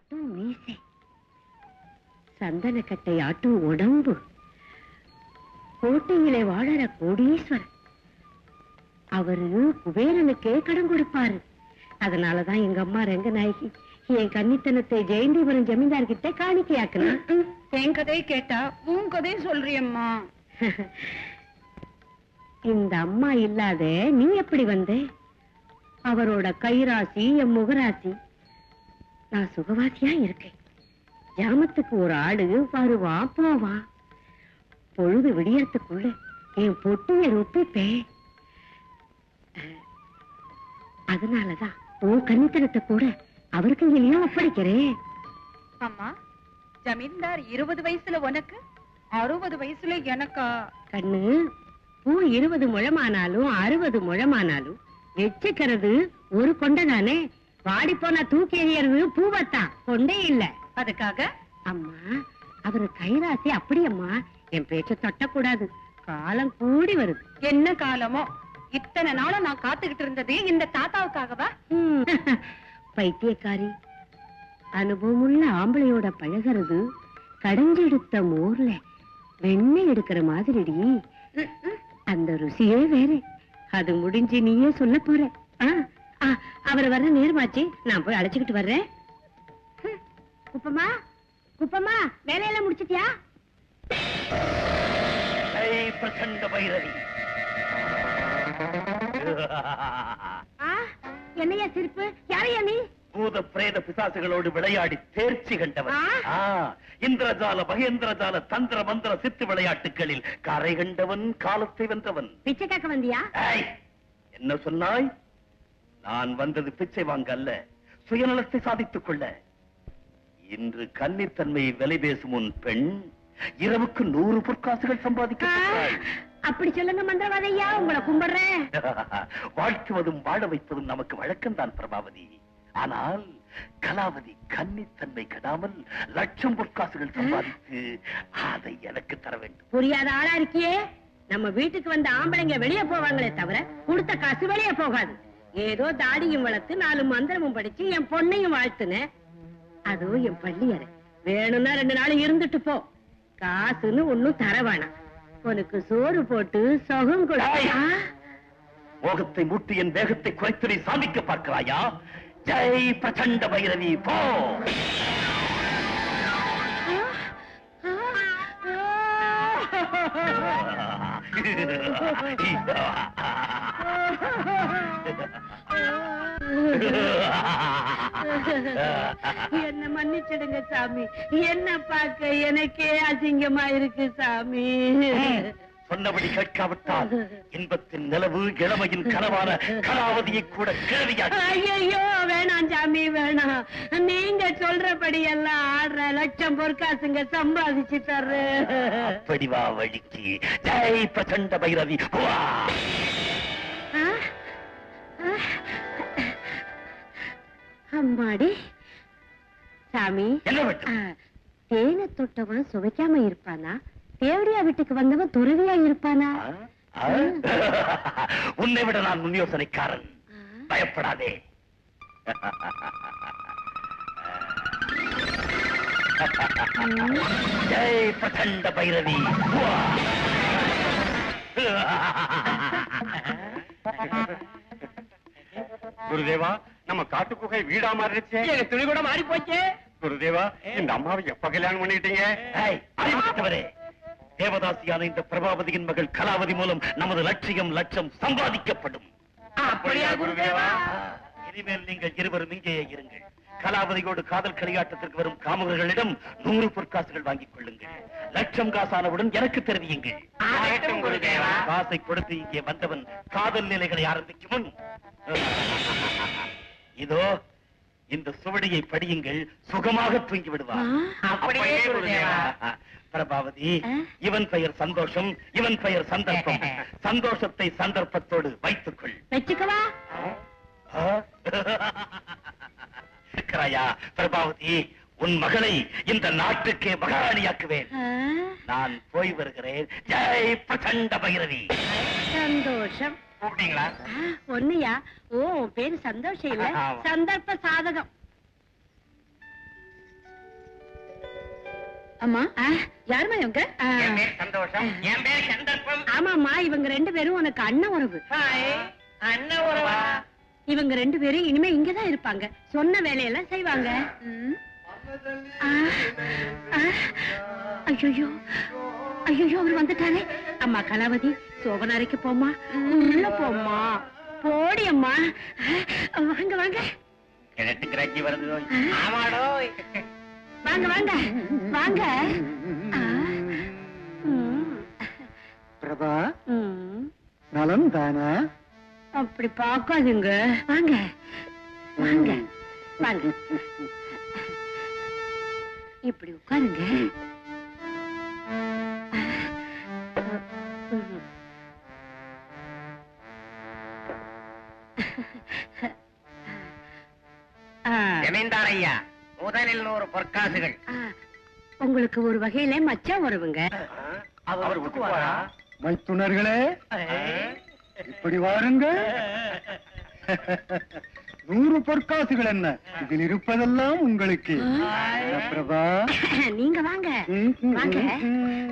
கொட்டும் மீசை சந்தனக்கட்டை ஆட்டும் உடம்பு கோட்டையிலே வாழற கோடீஸ்வரன் அவரு குபேரனுக்கே கடன் கொடுப்பாரு அதனாலதான் எங்க அம்மா ரங்கநாயகி என் கன்னித்தனத்தை ஜெயந்திபுரம் ஜமீன்தார் கிட்ட காணிக்கையாக்குனா என் கதையை கேட்டா உன் கதையை சொல்றியம்மா இந்த அம்மா இல்லாத நீ எப்படி வந்த அவரோட கைராசி என் முகராசி நான் சுகவாசியா இருக்கேன் ஜாமத்துக்கு ஒரு ஆளு வருவான் போவான் பொழுது விடியறதுக்குள்ள என் பொட்டிய ரொப்பிப்பேன் அஹ், அதனாலதான் உன் கன்னித்தனத்தை கூட அவருக்கு இல்லையா ஒப்படைக்கிறேன் அம்மா ஜமீன்தார் இருபது வயசுல உனக்கு அறுபது வயசுல எனக்கா கண்ணு பூ இருபது முழமானாலும் அறுபது முழமானாலும் வச்சுக்கிறது ஒரு கொண்டைதானே வாடி போனா தூக்கி எறியறது பூவத்தான் கொண்டே இல்ல அதுக்காக அம்மா அவரு கைராசி அப்படியம்மா என் பேச்ச தொட்டக்கூடாது காலம் கூடி வருது என்ன காலமோ இத்தனை நாளா நான் காத்துக்கிட்டு இருந்தது இந்த தாத்தாவுக்காகவா ம். பைத்தியக்காரி அனுபவமுள்ள ஆம்பளையோட பழகிறது கடைஞ்செடுத்த மோர்ல வெண்ணெய் எடுக்கிற மாதிரிடி ம், ம். அந்த ருசியே வேற அது முடிஞ்சு நீயே சொல்ல போற ஆ, ஆ, அவர் வர நேரமாச்சு நான் போய் அழைச்சுக்கிட்டு வர்றேன் ஹம், குப்பம்மா குப்பம்மா வேலையெல்லாம் முடிச்சிட்டியா ஜெய் பிரச்சண்ட பைரவி ஆ, என்னையா சிரிப்பு யாரையா நீ பூத பிரேத பிசாசுகளோடு விளையாடி தேர்ச்சி கண்டவன் ஆ. ஆ, இந்திரஜால மகேந்திரஜால தந்திர மந்திர சித்து விளையாட்டுகளில் கரை கண்டவன் காலத்தை வென்றவன் பிச்சை கேட்க வந்தியா ஏய், என்ன சொன்னாய் நான் வந்தது பிச்சை வாங்க அல்ல சுயநலத்தை சாதித்துக் கொள்ள இன்று கன்னித்தன்மையை விலை பேசும் உன் பெண் இரவுக்கு நூறு பொற்காசுகள் சம்பாதிக்க ஆ, போகிறாள். அப்படி சொல்லுங்க மந்திரவாதையா உங்களை கும்பிடுறேன் வாழ்த்துவதும் வாழ வைப்பதும் நமக்கு வழக்கம்தான் பிரபாவதி ஆனால் கலாவதி கன்னித்தன்மை கெடாமல் லட்சம் பொற்காசுகள் சம்பாதித்து அதை எனக்கு தர வேண்டும் புரியாத ஆளா இருக்கியே நம்ம வீட்டுக்கு வந்த ஆம்பளைங்க வெளியே போவாங்களே தவிர கொடுத்த காசு வெளியே போகாது ஏதோ தாடியும் வளர்த்து நாலு மந்திரமும் படிச்சு என் பொண்ணையும் வாழ்த்துனேன் அதுவும் என் பள்ளியறை வேணும்னா ரெண்டு நாள் இருந்துட்டு போ காசுன்னு ஒண்ணும் தர வேணாம் உனக்கு சோறு போட்டு சுகம் கொடு ஏய்! ஆ, மோகத்தை மூட்டி என் வேகத்தை குறைத்து நீ சாதிக்க பார்க்கிறாயா ஜெய் பிரச்சண்ட பைரவி போ என்ன மன்னிச்சிடுங்க சாமி என்ன பார்க்க எனக்கே அசிங்கமா இருக்கு சாமி சொன்னபடி கேட்காவிட்டால் இன்பத்தின் நிலவு இளமையின் கனவான கலாவதியை கூட கேள்வியாக்கி ஐயோ வேணாம் சாமி வேணாம் நீங்க சொல்றபடி எல்லாம் ஆடுற லட்சம் பொற்காசுங்க சம்பாதிச்சு தர்ற அப்படி வா வழிக்கு ஜெய் பிரச்சண்ட பைரவி வா அம்மாடி சாமி என்ன ஆ, வேண்டும் தேனை தொட்டவன் சுவைக்காம இருப்பானா தேவடியா வீட்டுக்கு வந்தவன் துறவியா இருப்பானா ஆ? ஆ? உன்னை விட நான் முன் யோசனைக்காரன் பயப்படாதே ஜெய் பிரச்சண்ட பைரவி வா. குருதேவா நம்ம காட்டு குகை வீடா மாறிடுச்சே எங்க துணி கூட மாறி போச்சே குருதேவா இந்த அம்மாவை எப்ப கல்யாணம் பண்ணிட்டீங்க ஏய், அறிவுத்தவரே தேவதாசியான இந்த பிரபாவதியின் மகள் கலாவதி மூலம் நமது லட்சியம் லட்சம் சம்பாதிக்கப்படும் அப்படியா குருதேவா இனிமேல் நீங்கள் இருவரும் இங்கேயே இருங்கள் கலாவதியோடு காதல் களியாட்டத்திற்கு வரும் காமகர்களிடம் நூறு பொற்காசுகள் வாங்கிக் கொள்ளுங்கள் லட்சம் காசானவுடன் எனக்கு தெரிவியுங்கள் ஆகட்டும் குருதேவா. காசை கொடுத்து இங்கே வந்தவன் காதல் நிலைகளை ஆரம்பிக்கும் முன் இதோ இந்த சுவடியை படியுங்கள் சுகமாக தூங்கி விடுவார் அப்படியே குருதேவா பிரபாவதி ஆ? இவன் பெயர் சந்தோஷம் இவன் பெயர் சந்தர்ப்பம் சந்தோஷத்தை சந்தர்ப்பத்தோடு வைத்துக்கொள் வச்சுக்கவா ஆ? இருக்கிறாயா பிரபாவதி உன் மகளை இந்த நாட்டுக்கே மகாராணியாக்குவேன் ஆ, நான் போய் வருகிறேன் ஜெய் பிரச்சண்ட பைரவி சந்தோஷம் கூப்பிட்டீங்களா ஆ, ஒண்ணுயா ஓ உன் பேரு சந்தோஷம் இல்ல ஆமா. சந்தர்ப்ப சாதகம் அம்மா யாருமா இவங்க என் பேர் சந்தோஷம் என் பேர் சந்தர்ப்பம் ஆமாம்மா இவங்க ரெண்டு பேரும் உனக்கு அண்ணன் உறவு ஹாய் அண்ணன் உறவா இவங்க ரெண்டு பேரும் இனிமே இங்கதான் இருப்பாங்க சொன்ன வேலையெல்லாம் செய்வாங்க ஐயோ ஐயோ அவர் வந்துட்டாரே அம்மா கலாவதி சோபனாரைக்கு போம்மா உள்ள போம்மா போடி அம்மா வாங்க வாங்க கிழட்டு கிராக்கி வருது ஆமாடோ வாங்க வாங்க வாங்க ஆ. ம். பிரபா ம். நலம் தானா அப்படி பார்க்காதுங்க வாங்க வாங்க வாங்க இப்படி உட்காருங்க ம். ஆ, ஜமீன்தார் ஐயா முதலில் நூறு பொற்காசுகள் ஆ, உங்களுக்கு ஒரு வகையில மச்சான் உறவுங்க அவர் ஒத்துக்குவாரா மைத்துனர்களே இப்படி வாருங்கள் நூறு பொற்காசுகள் என்ன இதில் இருப்பதெல்லாம் உங்களுக்கு என்ன பிரபா நீங்க வாங்க ம், ம், வாங்க ம்,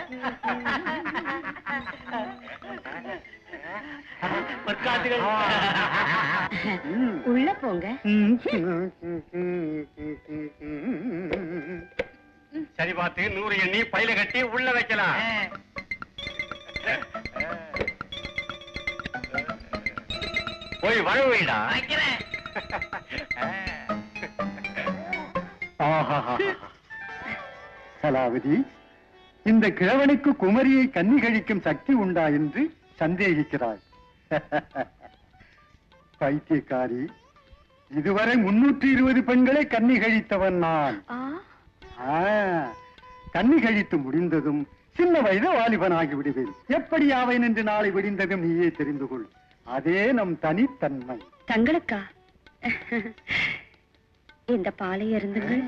பொற்காசுகள் ம். உள்ள போங்க ம், ம், ம், ம், ம், ம். சரி பார்த்து நூறு எண்ணி பையில கட்டி உள்ள வைக்கலாம் போய் வழவுடா வைக்கிறேன் ஆஹாஹா. கலாவதி இந்த கிழவனுக்கு குமரியை கன்னி கழிக்கும் சக்தி உண்டா என்று சந்தேகிக்கிறாய் பைத்தியக்காரி இதுவரை முன்னூற்றி இருபது பெண்களை கன்னி கழித்தவன் நான் ஆ, கன்னி கழித்து முடிந்ததும் சின்ன வயது வாலிபனாகி விடுவேன் எப்படி ஆவேன் என்று நாளை விடிந்ததும் நீயே தெரிந்து கொள் அதே நம் தனித்தன்மை தங்களுக்கா இந்த பாலை அருந்துங்கள்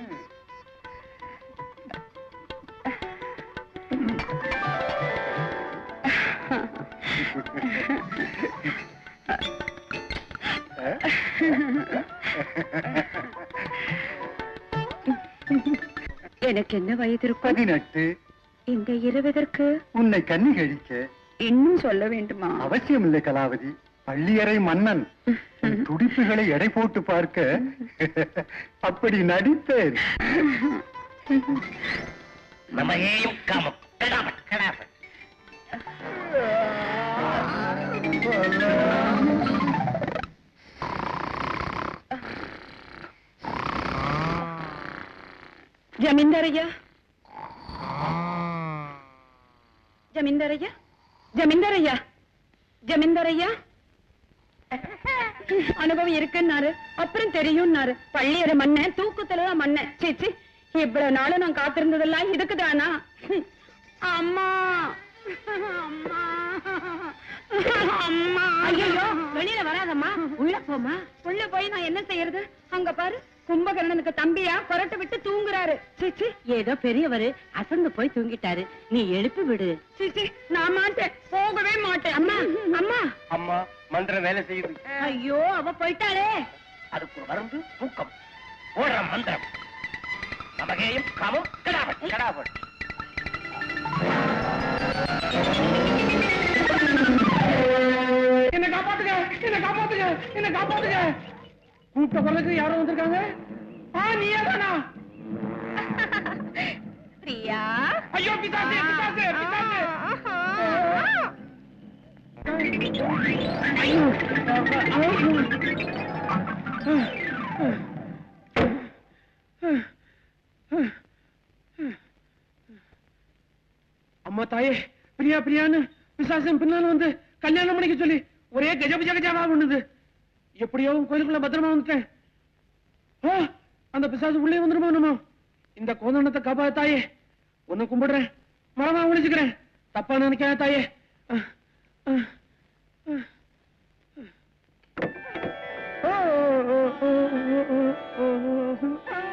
எனக்கு என்ன வயது இருக்கும் பதினெட்டு இந்த இருபதற்கு உன்னை கன்னி கழிக்க இன்னும் சொல்ல வேண்டுமா அவசியம் இல்லை கலாவதி பள்ளியறை மன்னன் உன் துடிப்புகளை எடை போட்டு பார்க்க அப்படி நடித்தேன் நமகேயும் காமம் கடாபட் கடாபட் ஜமீன்தாரையா ஜமீன்தாரையா ஜமீன்தாரையா ஜமீன்தாரையா அனுபவம் இருக்குன்னாரு அப்புறம் தெரியும்னாரு பள்ளியற மண்ண தூக்கத்துலதான் மண்ண சீச்சி இவ்வளவு நாளும் நான் காத்திருந்ததெல்லாம் இதுக்குதானா ஹம். அம்மா அம்மா அம்மா ஐயோ வெளியில வராதம்மா உள்ள போமா உள்ள போய் நான் என்ன செய்யறது அங்க பாரு கும்பகர்ணனுக்கு தம்பியா கொரட்டை விட்டு தூங்குறாரு சீச்சி ஏதோ பெரியவரு அசந்து போய் தூங்கிட்டாரு நீ எழுப்பி விடு சீச்சி நான் மாட்டேன் போகவே மாட்டேன் அம்மா அம்மா அம்மா மந்திரம் வேலை செய்யுது ஐயோ அவ போயிட்டாளே அதுக்கு ஒரு மருந்து தூக்கம் ஓடுற மந்திரம் நமகேயும் காமம் கடாபட் கடாபட் என்ன காப்பாத்துங்க என்ன காப்பாத்துங்க என்ன காப்பாத்துங்க கூப்பிட்ட குரலுக்கு யாரும் வந்திருக்காங்க ஆ நீயே தானா பிரியா ஐயோ பிசாசு பிசாசு பிசாசு அம்மா தாயே பிரியா பிரியான்னு பிசாசன் பின்னால வந்து கல்யாணம் பண்ணிக்க சொல்லி ஒரே கஜ கஜ கஜாவா பண்ணுது எப்படியோ உன் கோயிலுக்குள்ள பத்திரமா வந்துட்டேன் ஆ, அந்த பிசாசு உள்ளே வந்துருமா நம்ம இந்த கோதண்டத்தை காப்பாத தாயே உன்னை கும்பிடுறேன் மரமா ஒழிச்சுக்கிறேன் தப்பா நினைக்காத தாயே ஆ, ஆ, ஆ. ஓ, ஓ, ஓ, ஓ, ஓ, ஓ.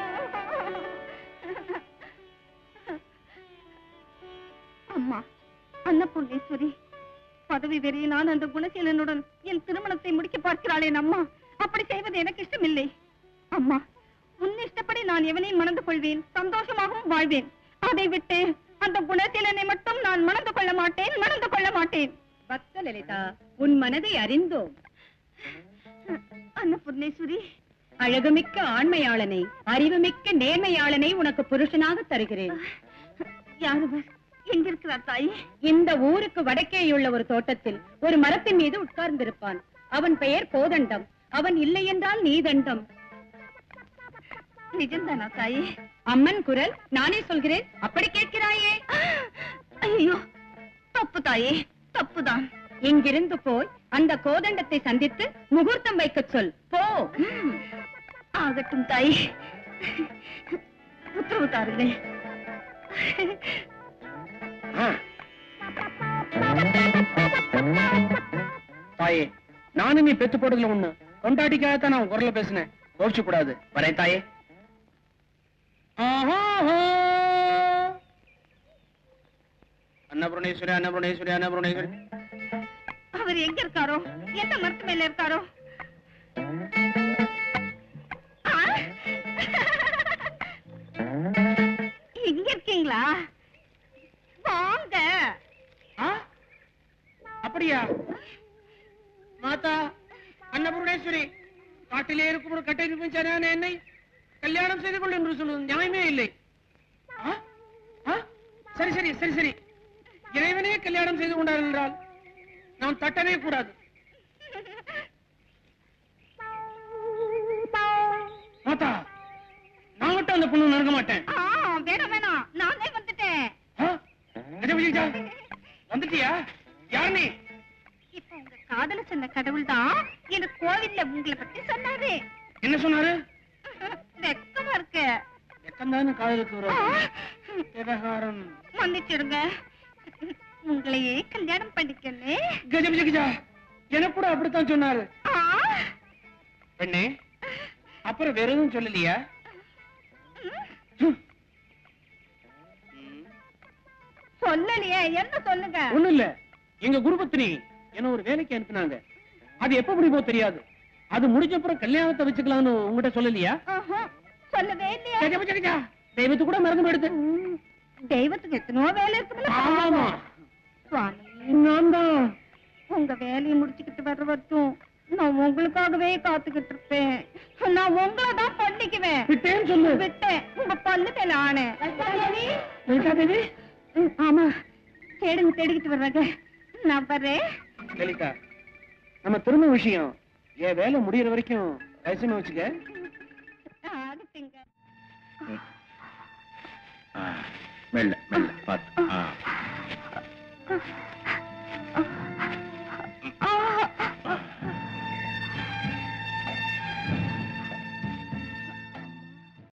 அம்மா அன்னபூர்ணேஸ்வரி பதவி வெறியினால் அந்த குணசீலனுடன் என் திருமணத்தை முடிக்க பார்க்கிறாளே அம்மா அப்படி செய்வது எனக்கு இஷ்டமில்லை அம்மா உன் இஷ்டப்படி நான் எவனையும் மணந்து கொள்வேன் சந்தோஷமாகவும் வாழ்வேன் அதை விட்டு அந்த குணசீலனை மட்டும் நான் மணந்து கொள்ள மாட்டேன் மணந்து கொள்ள மாட்டேன் பக்த லலிதா உன் மனதை அறிந்தோம் அன்னபூர்ணேஸ்வரி அழகுமிக்க ஆண்மையாளனை அறிவுமிக்க நேர்மையாளனை உனக்கு புருஷனாக தருகிறேன் யாருவர் எங்க இருக்கிறார் தாய் இந்த ஊருக்கு வடக்கேயுள்ள ஒரு தோட்டத்தில் ஒரு மரத்தின் மீது உட்கார்ந்திருப்பான் அவன் பெயர் கோதண்டம் அவன் இல்லை என்றால் நீ தண்டம் நிஜம்தானா தாயே அம்மன் குரல் நானே சொல்கிறேன் அப்படி கேட்கிறாயே ஐயோ தப்பு தாயே தப்புதான் இங்கிருந்து போய் அந்த கோதண்டத்தை சந்தித்து முகூர்த்தம் வைக்கச் சொல் போ ஆகட்டும் தாய் உத்தரவு தாருங்கள் தாயே நானும் நீ பெத்து போடுறதுல ஒண்ணு கொண்டாட்டிக்காகத்தான் நான் உன் குரல்ல பேசினேன் கோவிச்சு கூடாது வரேன் தாயே அன்னபுரணேஸ்வரி அன்னபுரணேஸ்வரி அன்னபுரணேஸ்வரி அவர் எங்க இருக்காரோ எந்த மரத்து மேல இருக்காரோ ஆ? இங்க இருக்கீங்களா வாங்க ஆ? அப்படியா மாதா அன்னபூர்ணேஸ்வரி காட்டிலே இருக்கும் ஒரு கட்டை நிர்மிச்சான என்னை கல்யாணம் செய்து கொள் என்று சொல்வது நியாயமே இல்லை ஆ? ஆ? சரி சரி சரி சரி இறைவனே கல்யாணம் செய்து கொண்டார் என்றால் நான் தட்டவே கூடாது மாதா நான் மட்டும் அந்த பொண்ணு நடக்க மாட்டேன் ஆ, வேணாம் வேணாம் நானே வந்துட்டேன் ஆ? கஜபதிஜா, வந்துட்டியா யார் நீ இப்ப உங்க காதல சொன்ன கடவுள் தான் எனக்கு கோவில்ல உங்களை பத்தி சொன்னாரு என்ன சொன்னாரு வெக்கமா இருக்கு எக்கந்தானு காதலுக்கு வரும் விவகாரம் மன்னிச்சிடுங்க உங்களையே கல்யாணம் பண்ணிக்கணும் கஜபதிஜா எனக்கு கூட அப்படித்தான் சொன்னாரு ஆ, பெண்ணே அப்புறம் வேற எதுவும் சொல்லலையா சொல்லலையே என்ன சொல்லுங்க ஒண்ணும் இல்ல எங்க குருபத்தினி என்ன ஒரு வேலைக்கு அனுப்புனாங்க அது எப்ப முடியுமோ தெரியாது அது முடிஞ்ச அப்புறம் கல்யாணத்தை வச்சுக்கலாம்னு உங்ககிட்ட சொல்லலையா ஆஹா, சொல்லவே இல்லையே கஜபதிஜா தெய்வத்து கூட மறந்து போயிடுது ம், தெய்வத்துக்கு எத்தனையோ வேலை இருக்குல்ல ஆமா சுவாமி நான் தான் உங்க வேலையை முடிச்சுக்கிட்டு வர்ற வரைக்கும் நான் உங்களுக்காகவே காத்துக்கிட்டு இருப்பேன் நான் உங்களை தான் பண்ணிக்குவேன் விட்டேன்னு சொல்லு விட்டேன் உங்க பல்லு மேல ஆணை லலிதா தேவி ம், ஆமா தேடுங்க தேடிக்கிட்டு வர்றாங்க நான் வர்றேன் லலிதா நம்ம திரும்ப விஷயம் என் வேலை முடியற வரைக்கும் ரகசியமா வச்சுக்க ஆகட்டுங்க மெல்ல மெல்ல